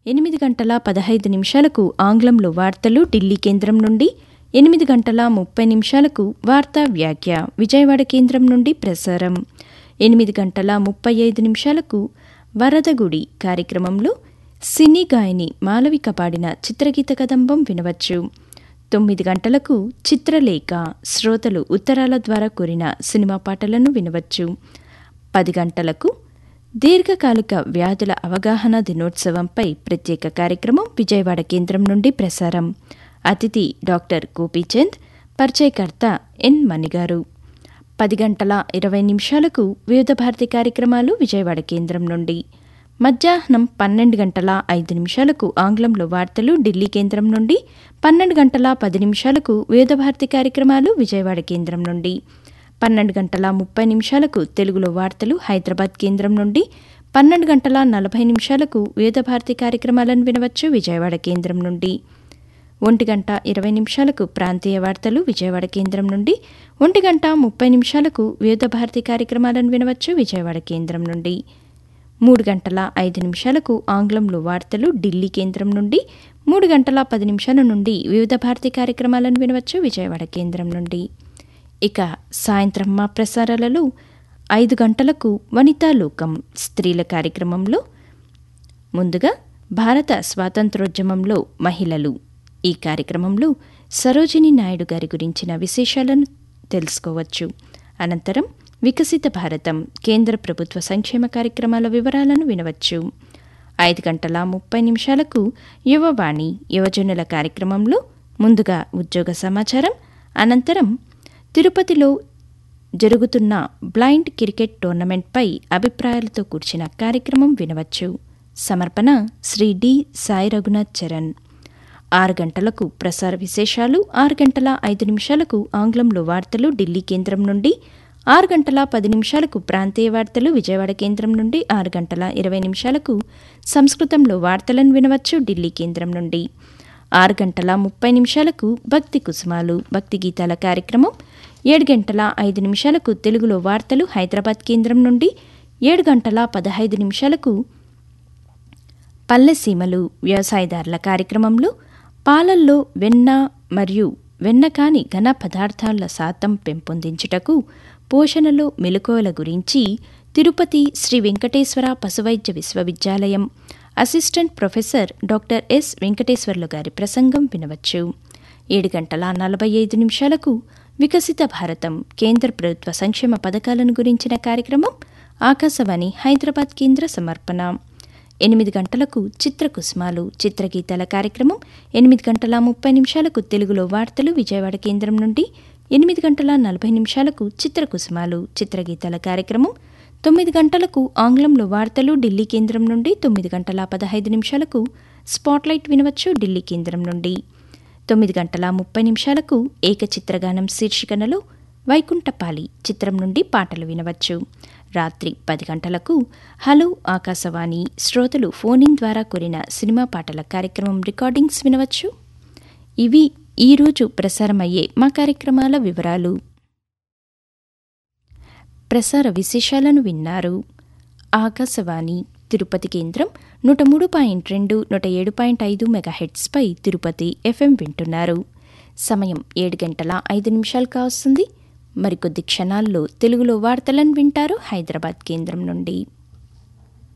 ఎనిమిది గంటల పదహైదు నిమిషాలకు ఆంగ్లంలో వార్తలు ఢిల్లీ కేంద్రం నుండి ఎనిమిది గంటల ముప్పై నిమిషాలకు వార్తా వ్యాఖ్య విజయవాడ కేంద్రం నుండి ప్రసారం ఎనిమిది గంటల ముప్పై ఐదు నిమిషాలకు వరదగుడి కార్యక్రమంలో సినీ గాయని మాలవిక పాడిన చిత్రగీత కదంబం వినవచ్చు తొమ్మిది గంటలకు చిత్రలేఖ శ్రోతలు ఉత్తరాల ద్వారా కోరిన సినిమా పాటలను వినవచ్చు పది గంటలకు దీర్ఘకాలిక వ్యాధుల అవగాహన దినోత్సవంపై ప్రత్యేక కార్యక్రమం విజయవాడ కేంద్రం నుండి ప్రసారం అతిథి డాక్టర్ గోపీచంద్ పరిచయకర్త ఎన్ మణిగారు పది గంటల ఇరవై నిమిషాలకు వివిధ భారతి కార్యక్రమాలు విజయవాడ కేంద్రం నుండి మధ్యాహ్నం పన్నెండు గంటల ఐదు నిమిషాలకు ఆంగ్లంలో వార్తలు ఢిల్లీ కేంద్రం నుండి పన్నెండు గంటల పది నిమిషాలకు వివిధ భారతి కార్యక్రమాలు విజయవాడ కేంద్రం నుండి పన్నెండు గంటల ముప్పై నిమిషాలకు తెలుగులో వార్తలు హైదరాబాద్ కేంద్రం నుండి పన్నెండు గంటల నలభై నిమిషాలకు వివిధ భారతి కార్యక్రమాలను వినవచ్చు విజయవాడ కేంద్రం నుండి ఒంటి గంట ఇరవై నిమిషాలకు ప్రాంతీయ వార్తలు విజయవాడ కేంద్రం నుండి ఒంటి గంట ముప్పై నిమిషాలకు వివిధ భారతి కార్యక్రమాలను వినవచ్చు విజయవాడ కేంద్రం నుండి మూడు గంటల ఐదు నిమిషాలకు ఆంగ్లంలో వార్తలు ఢిల్లీ కేంద్రం నుండి మూడు గంటల పది నిమిషాల నుండి వివిధ భారతి కార్యక్రమాలను వినవచ్చు విజయవాడ కేంద్రం నుండి ఇక సాయంత్రం మా ప్రసారాలలో ఐదు గంటలకు వనితా లోకం స్త్రీల కార్యక్రమంలో ముందుగా భారత స్వాతంత్రోద్యమంలో మహిళలు ఈ కార్యక్రమంలో సరోజిని నాయుడు గారి గురించిన విశేషాలను తెలుసుకోవచ్చు అనంతరం వికసిత భారతం కేంద్ర ప్రభుత్వ సంక్షేమ కార్యక్రమాల వివరాలను వినవచ్చు ఐదు గంటల ముప్పై నిమిషాలకు యువవాణి యువజనుల కార్యక్రమంలో ముందుగా ఉద్యోగ సమాచారం అనంతరం తిరుపతిలో జరుగుతున్న బ్లైండ్ క్రికెట్ టోర్నమెంట్పై అభిప్రాయాలతో కూర్చిన కార్యక్రమం వినవచ్చు సమర్పణ శ్రీ డి సాయి రఘునాథ్ చరణ్ ఆరు గంటలకు ప్రసార విశేషాలు ఆరు గంటల ఐదు నిమిషాలకు ఆంగ్లంలో వార్తలు ఢిల్లీ కేంద్రం నుండి ఆరు గంటల పది నిమిషాలకు ప్రాంతీయ వార్తలు విజయవాడ కేంద్రం నుండి ఆరు గంటల ఇరవై నిమిషాలకు సంస్కృతంలో వార్తలను వినవచ్చు ఢిల్లీ కేంద్రం నుండి ఆరు గంటల ముప్పై నిమిషాలకు భక్తి కుసుమాలు భక్తి గీతాల కార్యక్రమం ఏడు గంటల ఐదు నిమిషాలకు తెలుగులో వార్తలు హైదరాబాద్ కేంద్రం నుండి ఏడు గంటల పదహైదు నిమిషాలకు పల్లెసీమలు వ్యవసాయదారుల కార్యక్రమంలో పాలల్లో వెన్న మరియు వెన్న కాని ఘన పదార్థాల శాతం పెంపొందించుటకు పోషణలో మెలకువల గురించి తిరుపతి శ్రీ వెంకటేశ్వర పశువైద్య విశ్వవిద్యాలయం assistant professor doctor S Venkateswarlu గారి ప్రసంగం వినవచ్చు ఏడు గంటల నలభై ఐదు నిమిషాలకు వికసిత భారతం కేంద్ర ప్రభుత్వ సంక్షేమ పథకాలను గురించిన కార్యక్రమం ఆకాశవాణి హైదరాబాద్ కేంద్ర సమర్పణ ఎనిమిది గంటలకు చిత్రకుసుమాలు చిత్రగీతాల కార్యక్రమం ఎనిమిది గంటల ముప్పై నిమిషాలకు తెలుగులో వార్తలు విజయవాడ కేంద్రం నుండి ఎనిమిది గంటల నలభై నిమిషాలకు చిత్రకుసుమాలు చిత్రగీతాల కార్యక్రమం తొమ్మిది గంటలకు ఆంగ్లంలో వార్తలు ఢిల్లీ కేంద్రం నుండి తొమ్మిది గంటల పదహైదు నిమిషాలకు స్పాట్లైట్ వినవచ్చు ఢిల్లీ కేంద్రం నుండి తొమ్మిది గంటల ముప్పై నిమిషాలకు ఏకచిత్రగానం శీర్షికనలో వైకుంఠపాలి చిత్రం నుండి పాటలు వినవచ్చు రాత్రి పది గంటలకు హలో ఆకాశవాణి శ్రోతలు ఫోనింగ్ ద్వారా కోరిన సినిమా పాటల కార్యక్రమం రికార్డింగ్స్ వినవచ్చు ఇవి ఈరోజు ప్రసారమయ్యే మా కార్యక్రమాల వివరాలు ప్రసార విశేషాలను విన్నారు ఆకాశవాణి తిరుపతి కేంద్రం నూట మూడు పాయింట్ రెండు నూట ఏడు పాయింట్ ఐదు మెగాహెట్స్పై తిరుపతి ఎఫ్ఎం వింటున్నారు సమయం ఏడు గంటల ఐదు నిమిషాలు కావస్తుంది మరికొద్ది క్షణాల్లో తెలుగులో వార్తలను వింటారు హైదరాబాద్ కేంద్రం నుండి